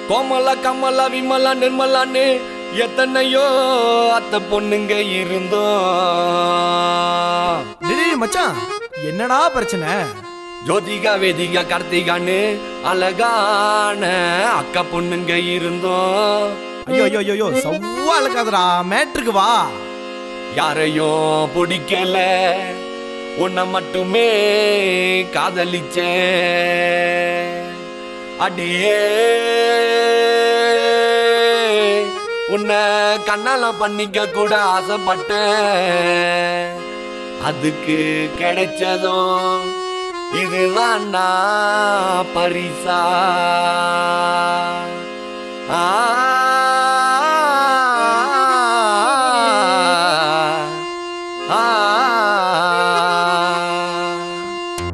கோமலா கமலா விமலா நிர்மலான்னு எத்தனையோ அத்த பொண்ணுங்க இருந்தோம் டேய் மச்சான் என்னடா பிரச்சனை ஜோதிகா வேதிகா கார்த்திகான்னு அழகான அக்கா பொண்ணுங்க இருந்தோம் ஐயோ ஐயோ ஐயோ, ஐயோ சவ்வா அழகாதடா மேட்ருக்கு வா யாரையும் பிடிக்கல உன்னை மட்டுமே காதலிச்சேன் அடியே உன்னை கண்ணால பண்ணிக்க கூட ஆசைப்பட்டேன் அதுக்கு கிடைச்சதும் இதுதான்டா பரிசா ஆ ஆ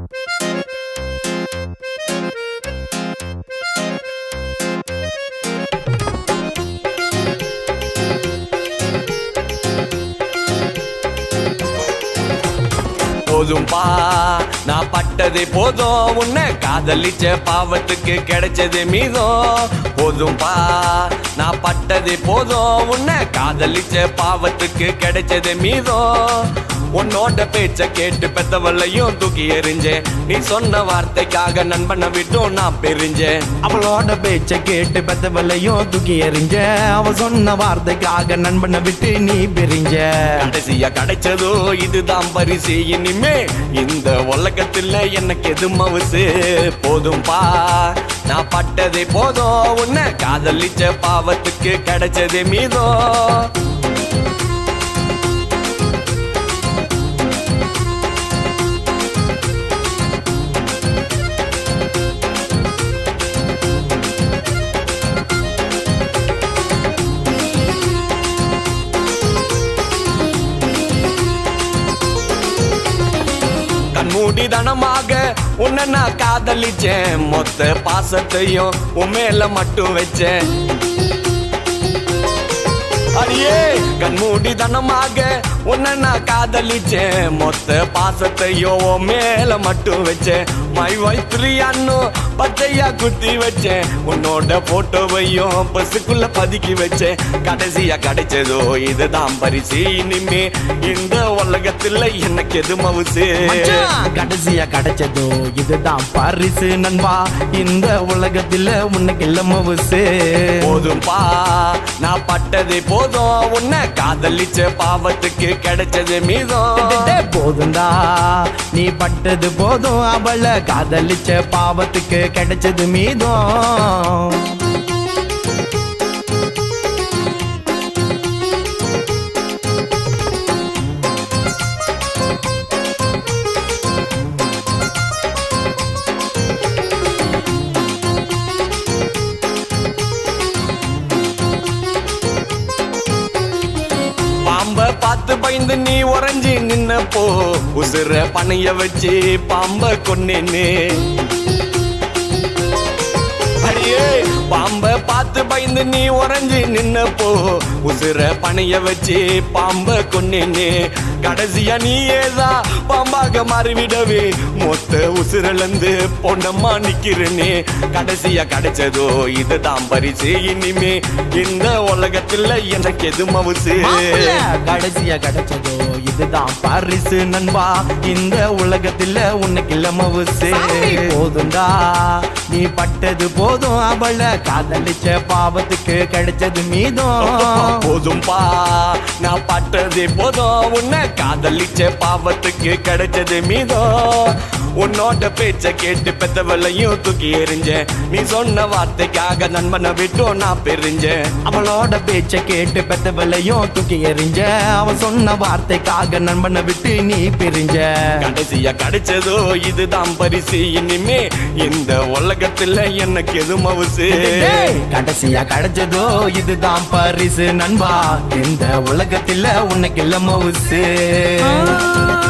போதும்பா நான் பட்டதே போதும் உன்னை காதலிச்ச பாவத்துக்கு கிடைச்சது மீதம் போதும்பா நான் பட்டதே போதும் உன்னை காதலிச்ச பாவத்துக்கு கிடைச்சது மீதம் உன்னோட பேச்ச கேட்டு பெத்தவளையும் தூக்கி எறிஞ்சேன் நீ சொன்ன வார்த்தைக்காக நண்பனை விட்டும் நான் பிரிஞ்சேன் அவளோட பேச்ச கேட்டு பெத்தவளையும் தூக்கி எறிஞ்ச அவ சொன்ன வார்த்தைக்காக நண்பனை விட்டு நீ பிரிஞ்ச கடைசியா கிடைச்சதோ இதுதான் பரிசு இனிமே இந்த உலகத்துல எனக்கு எது மவுசு போதும்பா நான் பட்டதே போதும் உன்னை காதலிச்ச பாவத்துக்கு கிடைச்சதே மீதோ கண்மூடி தனமாக உன்னை நான் காதலிச்சேன் மொத்த பாசத்தையும் உன் மேல மட்டும் வச்சேன் அடியே கண்மூடி தனமாக உன்னை நான் காதலிச்சேன் மொத்த பாசத்தையும் உன் மேல மட்டும் வச்சேன் மை வைத்திரி அண்ணும் பச்சையா குத்தி வச்சேன் உன்னோட போட்டோவையும் பஸ்ஸுக்குள்ள பதுக்கி வச்சேன் கடைசியா கிடைச்சதோ இதுதான் பரிசு இனிமே இந்த உலகத்துல எனக்கு எது மவுசு மச்சான், கடைசியா கிடைச்சதோ இதுதான் பரிசு நண்பா இந்த உலகத்துல உனக்கு இல்ல மவுசு போதும்பா நான் பட்டதே போதும் உன்னை காதலிச்ச பாவத்துக்கு கிடைச்சது மீதம் டேய், போதும்டா நீ பட்டது போதும் அவளை காதலிச்ச பாவத்துக்கு கிடைச்சது மீதம் பாம்ப பார்த்து பயந்து நீ உறைஞ்சி நின்னப்போ உசுர பணைய வச்சு பாம்ப கொன்னேன்னு அடியே பாம்ப பார்த்து பயந்து நீ உறைஞ்சி நின்னப்போ உசுர பணைய வச்சு பாம்ப கொன்னேன்னு கடைசியா நீ ஏதா பாம்பாக மாறிவிடவே மொத்த உசுரலந்து பொண்ணம்மா நிக்கிறேனே கடைசியா கிடைச்சதோ இதுதான் பரிசு இனிமே இந்த உலகத்துல எனக்கு எது மவுசு மாப்பிள்ளை, கடைசியா கிடைச்சதோ இதுதான் பரிசு நண்பா இந்த உலகத்துல உனக்கு இல்ல மவுசு போதும்டா நீ பட்டது போதும் அவளை காதலிச்ச பாவத்துக்கு கிடைச்சது மீதம் போதும்பா நான் பட்டதே போதும் உன்னை காதலிச்ச பாவத்துக்கு கிடைச்சது மீதம் உன்னோட பேச்ச கேட்டு பெத்தவளையும் தூக்கி எறிஞ்சேன் நீ சொன்ன வார்த்தைக்காக நண்பனை விட்டும் நான் பிரிஞ்சேன் அவளோட பேச்ச கேட்டு பெத்தவளையும் தூக்கி எறிஞ்ச அவ சொன்ன வார்த்தைக்காக நண்பனை விட்டு நீ பிரிஞ்ச கடைசியா கிடைச்சதோ இதுதான் பரிசு இனிமே இந்த உலகத்துல எனக்கு எது மவுசு டேய், கடைசியா கிடைச்சதோ இதுதான் பரிசு நண்பா இந்த உலகத்துல உனக்கு இல்ல மவுசு